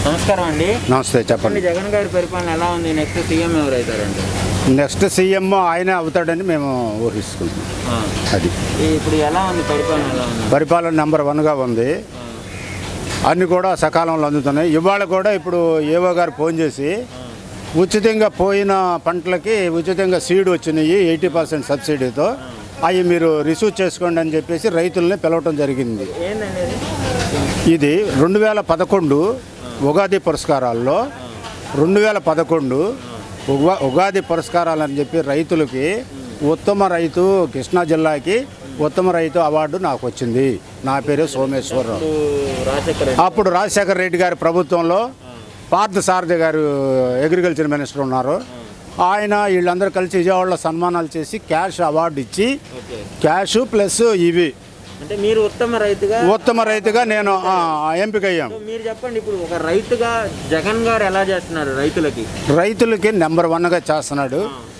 నమస్కారం అండి నమస్తే చెప్పండి చెప్పండి జగన్ గారి పరిపాలన ఎలా ఉంది నెక్స్ట్ సీఎం ఎవరైతారండి నెక్స్ట్ సీఎం ఆయనే అవుతాడని మేము ఊహిస్తున్నాం ఆ. అది ఈ- ఇప్పుడు ఎలా ఉంది పరిపాలన ఎలా ఉంది పరిపాలన నెంబర్ వన్గా ఉంది అన్నీ కూడా సకాలంలో అందుతున్నాయి ఇవాళ కూడా ఇప్పుడు ఏవో గారు ఫోన్ చేసి ఉచితంగా పోయిన పంటలకి ఉచితంగా సీడ్ వచ్చినాయి ఎయిటీ పర్సెంట్ సబ్సిడీతో అవి మీరు రిసీవ్ చేసుకోండి అని చెప్పేసి రైతుల్ని పిలవటం జరిగింది ఏందండి ఇది? ఇది రెండు వేల పదకొండు ఉగాది పురస్కారాల్లో రెండు వేల పదకొండు ఉగా ఉగాది పురస్కారాలు అని చెప్పి రైతులకి ఉత్తమ రైతు కృష్ణా జిల్లాకి ఉత్తమ రైతు అవార్డు నాకు వచ్చింది నా పేరు సోమేశ్వరరావు ఇప్పుడు రాజశేఖర్ రెడ్డి అప్పుడు రాజశేఖర రెడ్డి గారి ప్రభుత్వంలో పార్థ సారథి గారు అగ్రికల్చర్ మినిస్టర్ ఉన్నారు ఆయన వీళ్ళందరూ కలిసి విజయవాడలో సన్మానాలు చేసి క్యాష్ అవార్డు ఇచ్చి ఓకే క్యాష్ ప్లస్ ఇవి అంటే మీరు ఉత్తమ రైతుగా ఉత్తమ రైతుగా నేను ఆ, ఎంపికయ్యాం సో మీరు చెప్పండి ఇప్పుడు ఒక రైతుగా జగన్ గారు ఎలా చేస్తున్నారు రైతులకి రైతులకి నెంబర్ వన్గా చేస్తున్నాడు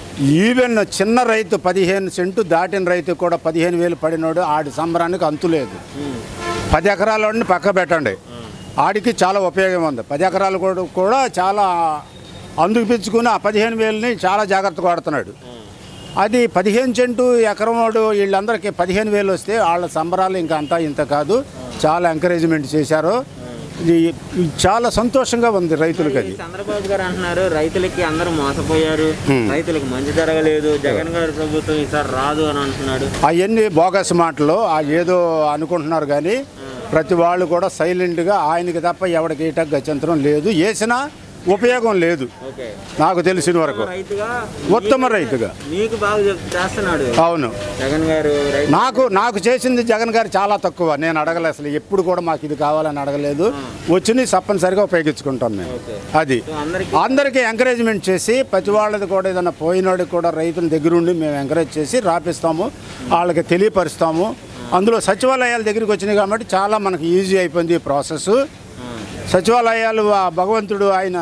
ఈవెన్ చిన్న రైతు పదిహేను సెంటు దాటిన రైతు కూడా పదిహేను వేలు పడినోడు ఆడి సంబరానికి అంతు లేదు ఉమ్. పది ఎకరాలని పక్క పెట్టండి ఆడికి చాలా ఉపయోగం ఉంది పది ఎకరాలు కూడా కూడా చాలా అందుకు పెంచుకుని ఆ పదిహేను వేలని చాలా జాగ్రత్తగా వాడుతున్నాడు అది పదిహేను సెంటు ఎకరం వాడు వీళ్ళందరికీ పదిహేను వేలు వస్తే వాళ్ళ సంబరాలు ఇంకా అంతా ఇంత కాదు చాలా ఎంకరేజ్మెంట్ చేశారు ఇది ఇది చాలా సంతోషంగా ఉంది రైతులకి అది ఈ చంద్రబాబు గారు అంటున్నారు రైతులకి అందరూ మోసపోయారు రైతులకు మంచి జరగలేదు జగన్ గారి ప్రభుత్వం ఈసారి రాదు అని అంటున్నాడు అవన్నీ బోగస్ మాటలు ఆ ఏదో అనుకుంటున్నారు కానీ ప్రతి వాళ్ళు కూడా సైలెంట్గా ఆయనకి తప్ప ఎవరికి ఏట గచ్చంతరం లేదు వేసినా ఉపయోగం లేదు ఓకే నాకు తెలిసిన వరకు రైతుగా ఉత్తమ రైతుగా మీకు బాగా చెప్- చేస్తున్నాడు అవును జగన్ గారు రైతు నాకు నాకు చేసింది జగన్ గారు చాలా తక్కువ నేను అడగలేదు అసలు ఎప్పుడు కూడా మాకు ఇది కావాలని అడగలేదు వచ్చి తప్పనిసరిగా ఉపయోగించుకుంటాం మేము ఓకే. అది సో అందరికి అందరికీ ఎంకరేజ్మెంట్ చేసి ప్రతి వాళ్ళది కూడా ఏదైనా పోయినోడికి కూడా రైతుల దగ్గరుండి మేము ఎంకరేజ్ చేసి రాపిస్తాము వాళ్ళకి తెలియపరుస్తాము అందులో సచివాలయాల దగ్గరికి వచ్చినాయి కాబట్టి చాలా మనకి ఈజీ అయిపోయింది ఈ ప్రాసెస్ సచివాలయాలు ఆ భగవంతుడు ఆయన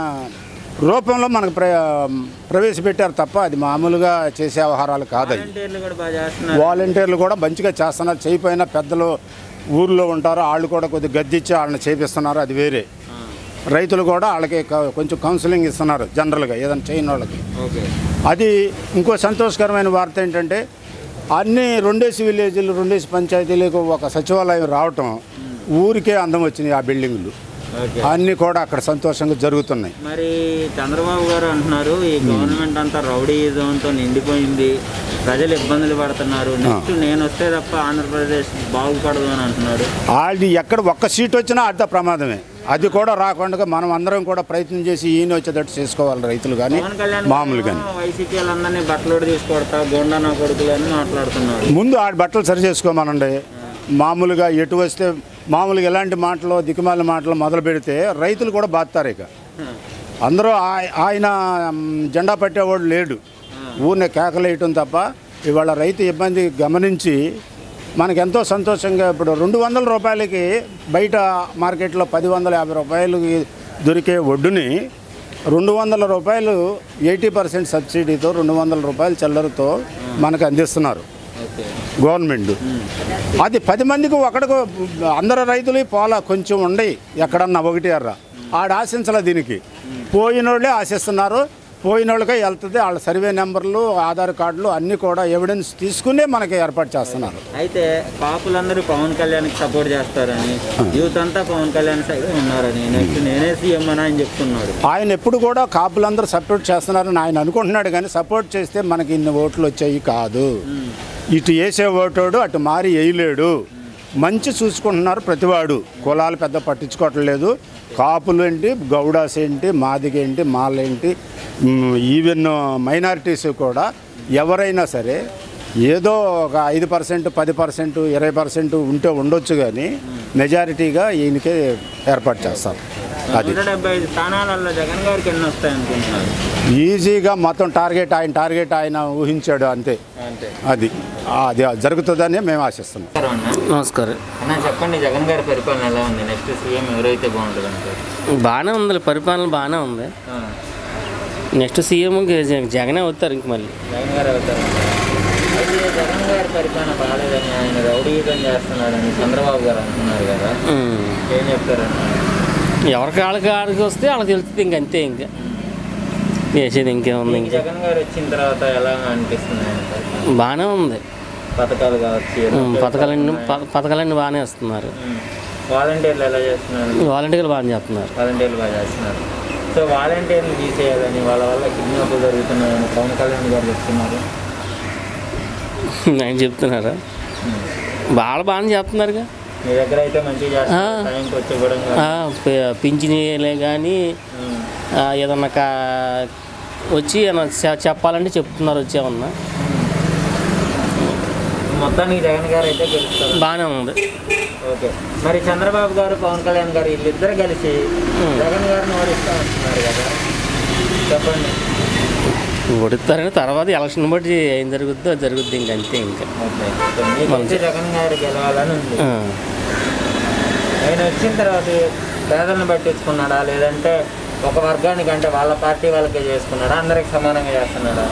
రూపంలో మనకు ప్ర ప్రవేశపెట్టారు తప్ప అది మామూలుగా చేసే వ్యవహారాలు కాదు అవి వాలంటీర్లు కూడా బాగా చేస్తున్నారు వాలంటీర్లు కూడా మంచిగా చేస్తున్నారు చేయిపోయిన పెద్దలు ఊర్లో ఉంటారు వాళ్ళు కూడా కొద్దిగా గద్దిచ్చి వాళ్ళని చేపిస్తున్నారు అది వేరే ఆ, రైతులు కూడా వాళ్ళకి క- కొంచెం కౌన్సిలింగ్ ఇస్తున్నారు జనరల్గా ఏదైనా చేయని వాళ్ళకి ఓకే అది ఇంకో సంతోషకరమైన వార్త ఏంటంటే అన్ని రెండేసి విలేజ్లు రెండేసి పంచాయతీలకు ఒక సచివాలయం రావటం ఊరికే అందం వచ్చినాయి ఆ బిల్డింగ్లు ఓకే అన్నీ కూడా అక్కడ సంతోషంగా జరుగుతున్నాయి మరి చంద్రబాబు గారు అంటున్నారు ఈ గవర్నమెంట్ అంతా రౌడీజంతో నిండిపోయింది ప్రజలు ఇబ్బందులు పడుతున్నారు నెక్స్ట్ నేను వస్తే తప్ప ఆంధ్రప్రదేశ్ బాగుపడదు అని అంటున్నాడు అది ఎక్కడ ఒక్క సీట్ వచ్చినా అర్థ ప్రమాదమే అది కూడా రాకుండా మనం అందరం కూడా ప్రయత్నం చేసి ఈయన వచ్చేటట్టు చేసుకోవాలి రైతులు కానీ పవన్ కళ్యాణ్ మామూలు కానీ వైసీపీ వాళ్ళందరినీ బట్టలోడు తీసుకొడతా గోండా నా కొడుకులు అని మాట్లాడుతున్నారు ముందు ఆ బట్టలు సరి చేసుకోమనండి మామూలుగా ఎటు వస్తే మామూలుగా ఎలాంటి మాటలు దిక్కుమాల మాటలు మొదలు పెడితే రైతులు కూడా బాధతారు ఇక అందరూ ఆయ- ఆయన మ్, జెండా పట్టేవాడు లేడు ఊరిని కేకలేయటం తప్ప ఇవాళ రైతు ఇబ్బంది గమనించి మనకు ఎంతో సంతోషంగా ఇప్పుడు రెండు వందల రూపాయలకి బయట మార్కెట్లో పది వందల యాభై రూపాయలకి దొరికే ఒడ్డుని రెండు వందల రూపాయలు ఎయిటీ పర్సెంట్ సబ్సిడీతో రెండు వందల రూపాయల చిల్లరతో మనకు అందిస్తున్నారు ఓకే గవర్నమెంట్ అది పది మందికి ఒకటికి అందరు రైతులు పోలా కొంచెం ఉండయి ఎక్కడన్నా ఒకటి అర్ర ఆడ ఆశించాల దీనికి పోయినోళ్ళే ఆశిస్తున్నారు పోయినోళ్ళకే వెళ్తుంది వాళ్ళ సర్వే నెంబర్లు ఆధార్ కార్డులు అన్నీ కూడా ఎవిడెన్స్ తీసుకునే మనకి ఏర్పాటు చేస్తున్నారు అయితే కాపులందరూ పవన్ కళ్యాణ్కి సపోర్ట్ చేస్తారని యూత్ అంతా పవన్ కళ్యాణ్ సైడ్ ఉన్నారని నెక్స్ట్ నేనే సీఎం అని ఆయన చెప్తున్నాడు ఆయన ఎప్పుడు కూడా కాపులందరూ సపోర్ట్ చేస్తున్నారని ఆయన అనుకుంటున్నాడు కానీ సపోర్ట్ చేస్తే మనకి ఇన్ని ఓట్లు వచ్చాయి కాదు ఇటు వేసే ఓటోడు అటు మారి వేయలేడు మంచి చూసుకుంటున్నారు ప్రతివాడు కులాలు పెద్ద పట్టించుకోవట్లేదు కాపులు ఏంటి గౌడాస్ ఏంటి మాదిగేంటి మాలేంటి మ్, ఈవెన్ మైనారిటీస్ కూడా ఎవరైనా సరే ఏదో ఒక ఐదు పర్సెంట్ పది పర్సెంట్ ఇరవై పర్సెంట్ ఉంటే ఉండొచ్చు కానీ మెజారిటీగా ఈయనకే ఏర్పాటు చేస్తారు అది నూట డెబ్బై ఐదు స్థానాలలో జగన్ గారికి ఎన్ని వస్తాయి అనుకుంటున్నారు ఈజీగా మొత్తం టార్గెట్ ఆయన టార్గెట్ ఆయన ఊహించాడు అంతే అంతే అది అది జరుగుతుందని మేము ఆశిస్తున్నాం నమస్కారం అన్న నమస్కారం అన్న చెప్పండి జగన్ గారి పరిపాలన ఎలా ఉంది నెక్స్ట్ సీఎం ఎవరైతే బాగుంటుంది అంటారు బాగానే ఉంది పరిపాలన బాగానే ఉంది ఆ, నెక్స్ట్ సీఎం జ- జగనే అవుతారు ఇంక మళ్ళీ జగన్ గారు అవుతారు అయితే జగన్ గారి పరిపాలన బాగాలేదని ఆయన రౌడీయుధం చేస్తున్నాడని చంద్రబాబు గారు అంటున్నారు కదా ఉమ్. ఏం చెప్తారన్న ఎవరికి వాళ్ళకి ఆడికి వస్తే వాళ్ళకి తెలుస్తుంది ఇంక అంతే ఇంకా చేసేది ఇంకేముంది మీకు ఇంకా జగన్ గారు వచ్చిన తర్వాత ఎలా అనిపిస్తుంది ఆయనకి? బాగానే ఉంది పథకాలు కావచ్చు ఏదో ఉమ్, పథకాలన్నీ ప- పథకాలన్నీ బాగానే ఇస్తున్నారు ఉమ్. వాలంటీర్లు ఎలా చేస్తున్నారు వాలంటీర్లు బాగానే చేస్తున్నారు వాలంటీర్లు బాగా చేస్తున్నారు సో వాలంటీర్లు తీసేయాలని వాళ్ళ వల్ల కిడ్నాప్లు జరుగుతున్నాయని పవన్ కళ్యాణ్ గారు చెప్తున్నారు ఆయన చెప్తున్నారా వాళ్ళు బాగానే చేస్తున్నారుగా మీ దగ్గర అయితే మంచిగా చేస్తున్నారు ఆ. టైంకి వచ్చి కూడా ఆ, పి- పింఛనీలే కానీ ఏదన్నా కా వచ్చి ఏమన్నా చె- చెప్పాలంటే చెప్తున్నారు వచ్చేమన్నా మొత్తానికి జగన్ గారు అయితే గెలుస్తారు బాగానే ఉంది ఓకే మరి చంద్రబాబు గారు పవన్ కళ్యాణ్ గారు వీళ్ళిద్దరు కలిసి ఉమ్. జగన్ గారిని ఓడిస్తామంటున్నారు కదా చెప్పండి ఓడిస్తారని తర్వాత ఎలక్షన్ బట్టి ఏం జరుగుద్దో అది జరుగుద్ది ఇంక అంతే ఇంకా ఓకే సో మీకైతే జగన్ గారు గెలవాలని ఉంది ఆ. ఆయన వచ్చిన తర్వాత పేదలను పట్టించుకున్నాడా లేదంటే ఒక వర్గానికి అంటే వాళ్ళ పార్టీ వాళ్ళకే చేసుకున్నాడా అందరికి సమానంగా చేస్తున్నాడా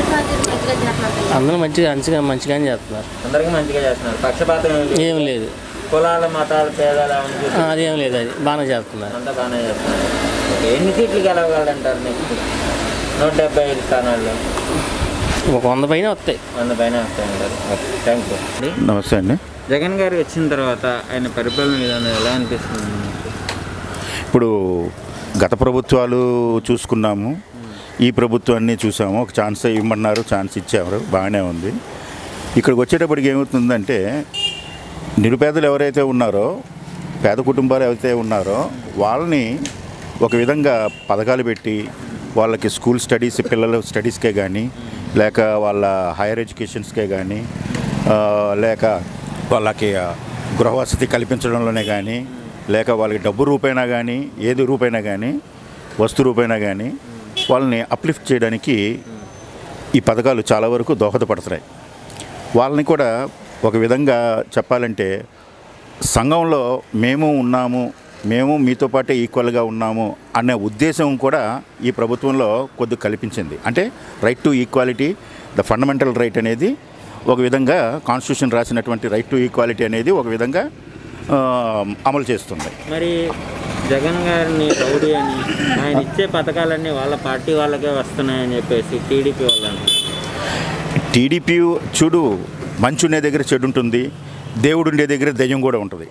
అందరూ మంచిగా మంచిగా మంచిగానే చేస్తున్నారు అందరికి మంచిగా చేస్తున్నారు పక్షపాతం ఏం లేదు. ఏం లేదు కులాల మతాలు పేదలు అవన్నీ చూసి ఆ, అదేం లేదు అది బాగానే చేస్తున్నారు అంతా బాగానే చేస్తున్నారు ఓకే ఎన్ని సీట్లు గెలవగలరంటారు నెక్స్ట్ నూట డెబ్బై ఐదు స్థానాల్లో ఒక వంద పైన వస్తాయి వంద పైన వస్తాయంటారు ఓకే థ్యాంక్ యూ నమస్తే అండి జగన్ గారు వచ్చిన తర్వాత ఆయన పరిపాలన విధానం ఎలా అనిపిస్తుంది మీకు? ఇప్పుడు గత ప్రభుత్వాలు చూసుకున్నాము ఈ ప్రభుత్వాన్ని చూసాము ఒక ఛాన్స్ ఇవ్వమన్నారు ఛాన్స్ ఇచ్చారు బాగానే ఉంది ఇక్కడికి వచ్చేటప్పటికి ఏమవుతుందంటే నిరుపేదలు ఎవరైతే ఉన్నారో పేద కుటుంబాలు ఎవరైతే ఉన్నారో వాళ్ళని ఒక విధంగా పథకాలు పెట్టి వాళ్ళకి స్కూల్ స్టడీస్ పిల్లల స్టడీస్కే కానీ లేక వాళ్ళ హైయర్ ఎడ్యుకేషన్స్కే కానీ ఆ, లేక వాళ్ళకి ఆ, గృహవసతి కల్పించడంలోనే కానీ లేక వాళ్ళకి డబ్బు రూపైనా కానీ ఏది రూపైనా కానీ వస్తు రూపైనా కానీ వాళ్ళని అప్లిఫ్ట్ చేయడానికి ఈ పథకాలు చాలా వరకు దోహదపడుతున్నాయి వాళ్ళని కూడా ఒక విధంగా చెప్పాలంటే సంఘంలో మేము ఉన్నాము మేము మీతో పాటే ఈక్వల్గా ఉన్నాము అనే ఉద్దేశం కూడా ఈ ప్రభుత్వంలో కొద్ది కల్పించింది అంటే right to equality the fundamental right అనేది ఒక విధంగా కాన్స్టిట్యూషన్ రాసినటువంటి రైట్ టు ఈక్వాలిటీ అనేది ఒక విధంగా ఆ, అమలు చేస్తుంది మరి జగన్ గారిని రౌడీ అని ఆయన ఇచ్చే పథకాలన్నీ వాళ్ళ పార్టీ వాళ్ళకే వస్తున్నాయని చెప్పేసి టీడీపీ వాళ్ళు అంటున్నారు టీడీపీ చూడు మంచు ఉండే దగ్గర చెడు ఉంటుంది దేవుడు ఉండే దగ్గర దెయ్యం కూడా ఉంటుంది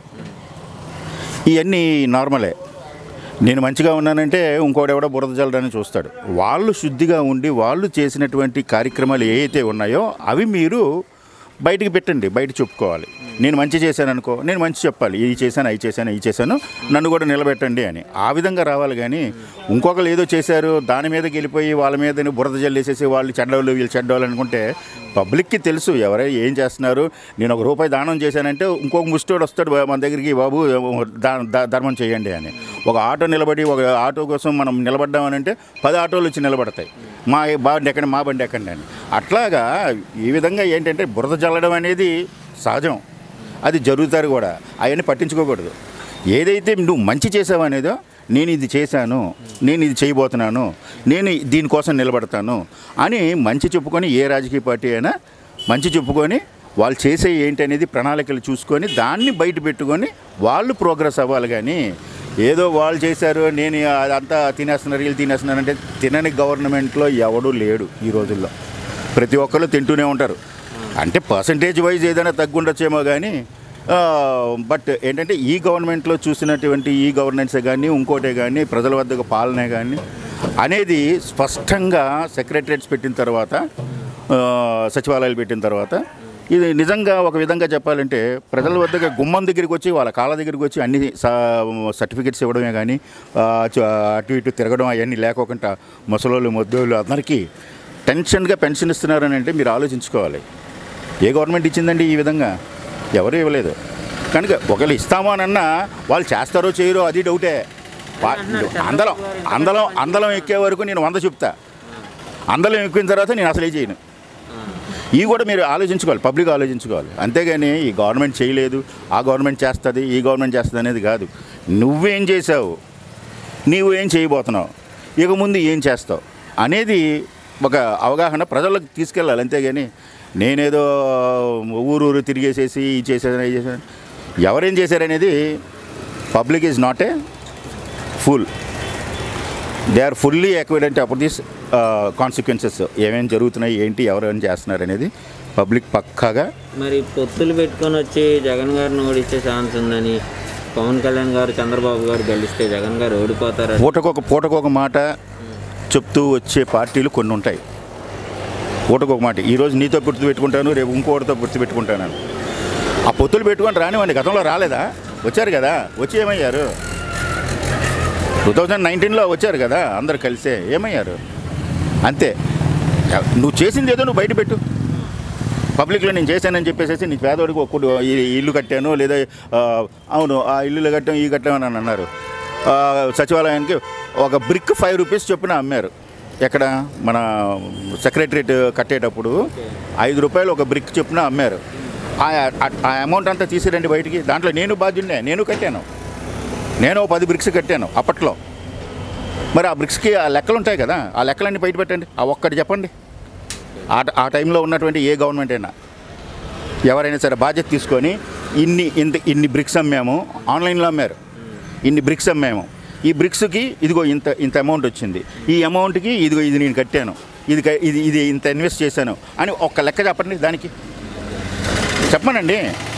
ఇవన్నీ నార్మలే నేను మంచిగా ఉన్నానంటే ఇంకోడెవడో బురద జల్లడానికి చూస్తాడు వాళ్ళు శుద్ధిగా ఉండి వాళ్ళు చేసినటువంటి కార్యక్రమాలు ఏవైతే ఉన్నాయో అవి మీరు బయటికి పెట్టండి బయట చెప్పుకోవాలి నేను మంచి చేశాను అనుకో నేను మంచి చెప్పాలి ఇది చేశాను అవి చేశాను ఇది చేశాను నన్ను కూడా నిలబెట్టండి అని ఆ విధంగా రావాలి కానీ ఇంకొకరు ఏదో చేశారు దాని మీదకి వెళ్ళిపోయి వాళ్ళ మీద బురద జల్లేసేసి వాళ్ళు చెడ్డవాళ్ళు వీళ్ళు చెడ్డవాళ్ళు అనుకుంటే పబ్లిక్కి తెలుసు ఎవరై ఏం చేస్తున్నారు నేను ఒక రూపాయి దానం చేశానంటే ఇంకొక ముష్టోడు వస్తాడు "బా- మన దగ్గరికి బాబు దా దా- ధర్మం చేయండి అని ఒక ఆటో నిలబడి ఒక ఆటో కోసం మనం నిలబడ్డామనంటే పది ఆటోలు వచ్చి నిలబడతాయి మా బండి ఎక్కండి మా బండి ఎక్కండి అని అట్లాగా ఈ విధంగా ఏంటంటే బురద జల్లడం అనేది సహజం అది జరుగుతారు కూడా అవన్నీ పట్టించుకోకూడదు ఏదైతే నువ్వు మంచి చేసావు అనేదో నేను ఇది చేశాను నేను ఇది చేయబోతున్నాను నేను దీనికోసం నిలబడతాను అని మంచి చెప్పుకొని ఏ రాజకీయ పార్టీ అయినా మంచి చెప్పుకొని వాళ్ళు చేసే ఏంటి అనేది ప్రణాళికలు చూసుకొని దాన్ని బయట పెట్టుకొని వాళ్ళు ప్రోగ్రెస్ అవ్వాలి కానీ ఏదో వాళ్ళు చేశారు నేను అదంతా తినేస్తున్నారు వీళ్ళు తినేస్తున్నారు అంటే తినని గవర్నమెంట్లో ఎవడూ లేడు ఈ రోజుల్లో ప్రతి ఒక్కరు తింటూనే ఉంటారు అంటే పర్సంటేజ్ వైజ్ ఏదైనా తగ్గుండొచ్చేమో కానీ ఆ, బట్ ఏంటంటే ఈ గవర్నమెంట్లో చూసినటువంటి ఈ గవర్నెన్సే కానీ ఇంకోటే కానీ ప్రజల వద్దకు పాలనే కానీ అనేది స్పష్టంగా సెక్రటరేట్స్ పెట్టిన తర్వాత ఆ, సచివాలయాలు పెట్టిన తర్వాత ఇది నిజంగా ఒక విధంగా చెప్పాలంటే ప్రజల వద్దకు గుమ్మం దగ్గరికి వచ్చి వాళ్ళ కాళ్ళ దగ్గరికి వచ్చి అన్ని సర్టిఫికెట్స్ ఇవ్వడమే కానీ ఆ, చ- అటు ఇటు తిరగడం అవన్నీ లేకోకుండా ముసలోళ్ళు మొద్దోళ్ళు అందరికీ టెన్షన్గా పెన్షన్ ఇస్తున్నారని అంటే మీరు ఆలోచించుకోవాలి ఏ గవర్నమెంట్ ఇచ్చిందండి ఈ విధంగా ఎవరు ఇవ్వలేదు కనుక ఒకళ్ళు ఇస్తాము అని అన్నా వాళ్ళు చేస్తారో చేయరో అది డౌటే వా- అందలం అందలం అందలం ఎక్కే వరకు నేను వంద చెప్తా అందలం ఎక్కిన తర్వాత నేను అసలే చేయను ఇవి కూడా మీరు ఆలోచించుకోవాలి పబ్లిక్ ఆలోచించుకోవాలి అంతేగాని ఈ గవర్నమెంట్ చేయలేదు ఆ గవర్నమెంట్ చేస్తుంది ఈ గవర్నమెంట్ చేస్తుంది అనేది కాదు నువ్వేం చేసావు నీవు ఏం చేయబోతున్నావు ఇక ముందు ఏం చేస్తావు అనేది ఒక అవగాహన ప్రజలకు తీసుకెళ్ళాలి అంతేగాని నేనేదో ఊరు ఊరు తిరిగేసేసి ఇది చేశాను ఇది చేశాను ఎవరేం చేశారనేది public is not a full they are fully evident అప్పుడు దిస్ కాన్సిక్వెన్సెస్ ఏమేమి జరుగుతున్నాయి ఏంటి ఎవరేం చేస్తున్నారు అనేది పబ్లిక్ పక్కాగా మరి పొత్తులు పెట్టుకొని వచ్చి జగన్ గారిని ఓడించే ఛాన్స్ ఉందని పవన్ కళ్యాణ్ గారు చంద్రబాబు గారు గెలిస్తే జగన్ గారు ఓడిపోతారని పూటకొక పూటకొక మాట చెప్తూ వచ్చే పార్టీలు కొన్ని ఉంటాయి పూటకొక మాట ఈరోజు నీతో గుర్తు పెట్టుకుంటాను రేపు ఇంకోటితో గుర్తు పెట్టుకుంటాను ఆ పొత్తులు పెట్టుకొని రానివ్వండి గతంలో రాలేదా వచ్చారు కదా వచ్చి ఏమయ్యారు టూ థౌజండ్ నైన్టీన్లో వచ్చారు కదా అందరు కలిసే ఏమయ్యారు అంతే నువ్వు చేసింది ఏదో నువ్వు బయట పెట్టు పబ్లిక్లో నేను చేశానని చెప్పేసి నీ పేదవాడికి ఒక్కడు ఈ ఇల్లు కట్టాను లేదా ఆ, అవును ఆ ఇల్లు కట్టాం ఈ కట్టామని అని అన్నారు ఆ, సచివాలయానికి ఒక బ్రిక్ ఫైవ్ రూపీస్ చొప్పున అమ్మారు ఎక్కడ మన సెక్రటరేట్ కట్టేటప్పుడు ఐదు రూపాయలు ఒక బ్రిక్ చొప్పున అమ్మారు ఆ ఆ అమౌంట్ అంతా తీసిరండి బయటికి దాంట్లో నేను బాధ్యున్నే నేను కట్టాను నేను ఓ పది బ్రిక్స్ కట్టాను అప్పట్లో మరి ఆ బ్రిక్స్కి ఆ లెక్కలు ఉంటాయి కదా ఆ లెక్కలన్నీ బయట పెట్టండి ఆ ఒక్కటి చెప్పండి ఆ ఆ టైంలో ఉన్నటువంటి ఏ గవర్నమెంట్ అయినా ఎవరైనా సరే బాధ్యత తీసుకొని ఇన్ని ఇంత ఇన్ని బ్రిక్స్ అమ్మాము ఆన్లైన్లో అమ్మారు ఇన్ని బ్రిక్స్ అమ్మాము ఈ బ్రిక్స్కి ఇదిగో ఇంత ఇంత అమౌంట్ వచ్చింది ఈ అమౌంట్కి ఇదిగో ఇది నేను కట్టాను ఇది క- ఇది ఇది ఇంత ఇన్వెస్ట్ చేశాను అని ఒక్క లెక్క చెప్పండి దానికి చెప్పనండి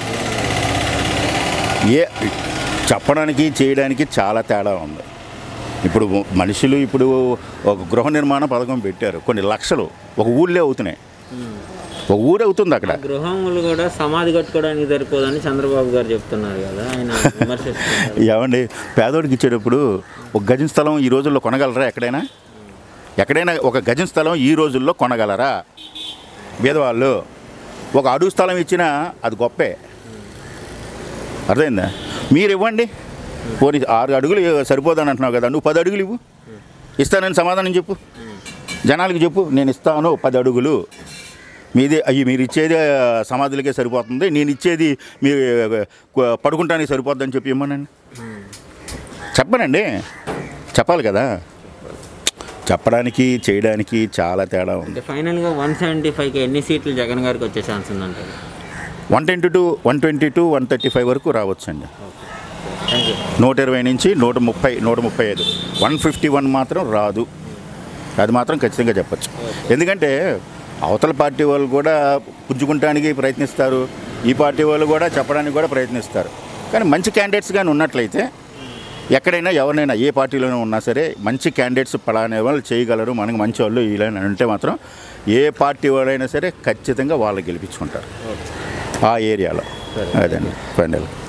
ఏ చెప్పడానికి చేయడానికి చాలా తేడా ఉంది ఇప్పుడు మనుషులు ఇప్పుడు ఒక గృహ నిర్మాణ పథకం పెట్టారు కొన్ని లక్షలు ఒక ఊళ్ళే అవుతున్నాయి ఒక ఊరు అవుతుంది అక్కడ గృహములు కూడా సమాధి కట్టుకోవడానికి సరిపోదని చంద్రబాబు గారు చెప్తున్నారు కదా ఆయన విమర్శిస్తున్నారు ఏమండి పేదోడికి ఇచ్చేటప్పుడు ఒక గజం స్థలం ఈ రోజుల్లో కొనగలరా ఎక్కడైనా ఎక్కడైనా ఒక గజం స్థలం ఈ రోజుల్లో కొనగలరా పేదవాళ్ళు ఒక అడుగు స్థలం ఇచ్చినా అది గొప్పే అర్థమైందా మీరు ఇవ్వండి పోనీ ఆరు అడుగులు సరిపోదని అంటున్నావు కదా నువ్వు పది అడుగులు ఇవ్వు ఇస్తానని సమాధానం చెప్పు జనాలకి చెప్పు నేను ఇస్తాను పది అడుగులు మీది అయ్యి మీరు ఇచ్చేది ఆ, సమాధులకే సరిపోతుంది నేను ఇచ్చేది మీ ఆ, పడుకుంటానికి సరిపోద్దని చెప్పి ఇమ్మనండి చెప్పనండి చెప్పాలి కదా చెప్పడానికి చేయడానికి చాలా తేడా ఉంది అంటే ఫైనల్గా వన్ సెవెంటీ ఫైవ్కి ఎన్ని సీట్లు జగన్ గారికి వచ్చే ఛాన్స్ ఉందంటారు one twenty two one twenty two one thirty five వరకు రావచ్చండి థ్యాంక్ యూ నూట ఇరవై నుంచి నూట ముప్పై నూట ముప్పై ఐదు వన్ ఫిఫ్టీ వన్ మాత్రం రాదు అది మాత్రం ఖచ్చితంగా చెప్పచ్చు ఎందుకంటే అవతల పార్టీ వాళ్ళు కూడా పుంజుకుంటానికి ప్రయత్నిస్తారు ఈ పార్టీ వాళ్ళు కూడా చెప్పడానికి కూడా ప్రయత్నిస్తారు కానీ మంచి క్యాండిడేట్స్ కానీ ఉన్నట్లయితే ఎక్కడైనా ఎవరినైనా ఏ పార్టీలోనే ఉన్నా సరే మంచి క్యాండిడేట్స్ పలానే వాళ్ళు చేయగలరు మనకు మంచి వాళ్ళు ఇలా అంటే మాత్రం ఏ పార్టీ వాళ్ళైనా సరే ఖచ్చితంగా వాళ్ళు గెలిపించుకుంటారు ఆ ఏరియాలో అదండి ఫైనల్